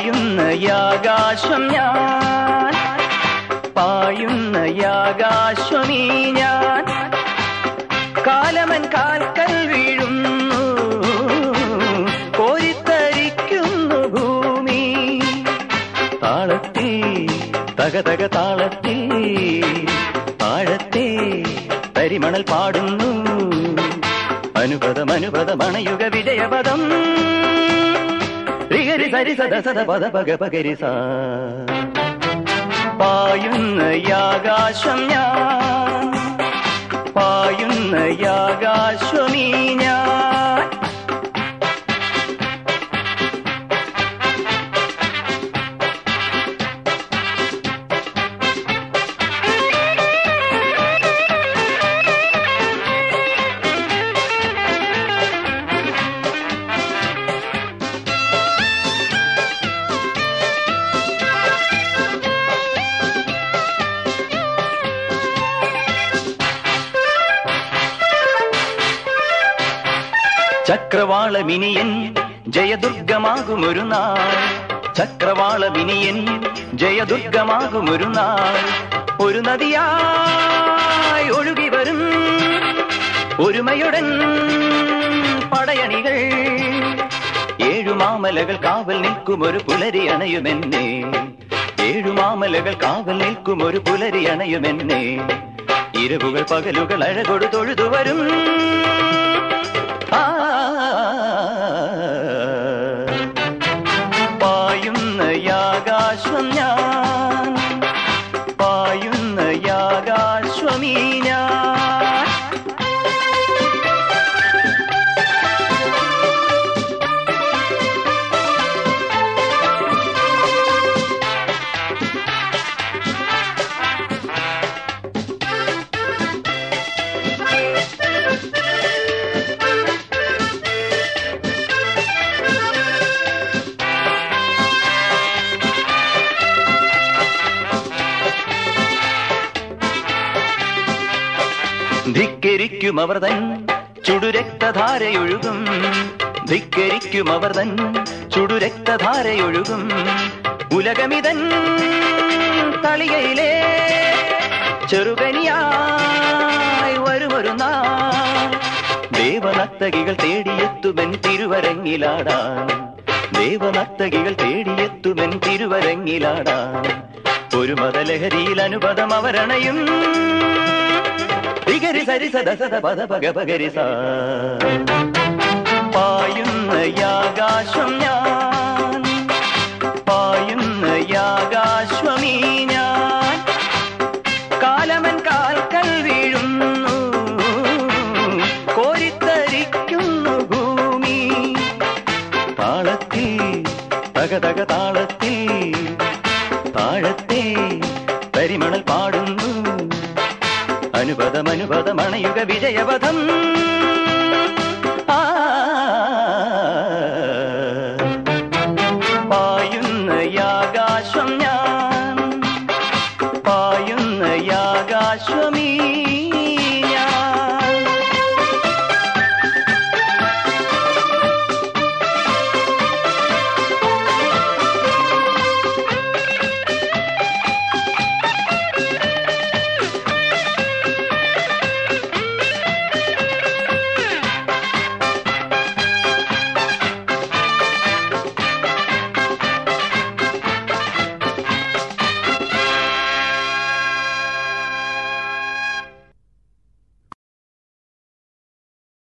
പായുന്ന യാകാശം ഞാൻ പായുന്ന യാകാശ്വമീ ഞാൻ കാലമൻ കാൽക്കൽ വീഴുന്നു കോരിത്തരിക്കുന്നു ഭൂമി താളത്തിൽ തകതക താളത്തിൽ താഴത്തെ തരിമണൽ പാടുന്നു അനുപദം അനുപദം അണയുക വിജയപദം രിഗരി സരി സദ സദ പദ പഗ പഗരി സാ പായുന്ന യാകാശം ഞാൻ പായുന്ന യാകാശ്വമീ ഞാൻ ചക്രവാളമിനിയൻ ജയദുർഗമാകുമൊരു നാൾ ചക്രവാളമിനിയൻ ജയദുർഗമാകുമൊരു നാൾ ഒരു നദിയായി ഒഴുകി വരും ഒരുമയുടൻ പടയണികൾ ഏഴുമാമലകൾ കാവൽ നിൽക്കും ഒരു പുലരി അണയുമെന്നെ ഏഴുമാമലകൾ കാവൽ നിൽക്കും ഒരു പുലരി അണയുമെന്നെ ഇരവുകൾ പകലുകൾ അഴകൊടു തൊഴുതു വരും ആ, പായുന്ന യാകാശ്വം ഞാൻ പായുന്ന യാകാശ്വമീ ഞാൻ ധിക്കരിക്കും അവർ തൻ ചുടുരക്തധാരയൊഴുകും ധിക്കരിക്കും അവർ തൻ ചുടുരക്തധാരയൊഴുകും ഉലകമിതൻ തളികയിലെ ചെറുകനിയായി വരുമൊരു നാൾ ദേവനർത്തകികൾ തേടിയെത്തുമെൻ തിരുവരങ്ങിലാടാൻ ദേവനർത്തകികൾ തേടിയെത്തുമെൻ തിരുവരങ്ങിലാടാൻ ഒരു മതലഹരിയിൽ അനുപദം അവരണയും രിഗരി സരി സദ സദ പദ പഗ പഗരി സാ പായുന്ന യാകാശം ഞാൻ പായുന്ന യാകാശ്വമീ ഞാൻ കാലമൻ കാൽക്കൽ വീഴുന്നു കോരിത്തരിക്കുന്നു ഭൂമി താളത്തിൽ തകതക താളത്തിൽ താഴത്തെ പരിമണൽ പാടുന്നു അനുപദം അനുപദം അണയുക വിജയപഥം ആ, പായുന്ന യാകാശം ഞാൻ പായുന്ന യാകാശ്വമീ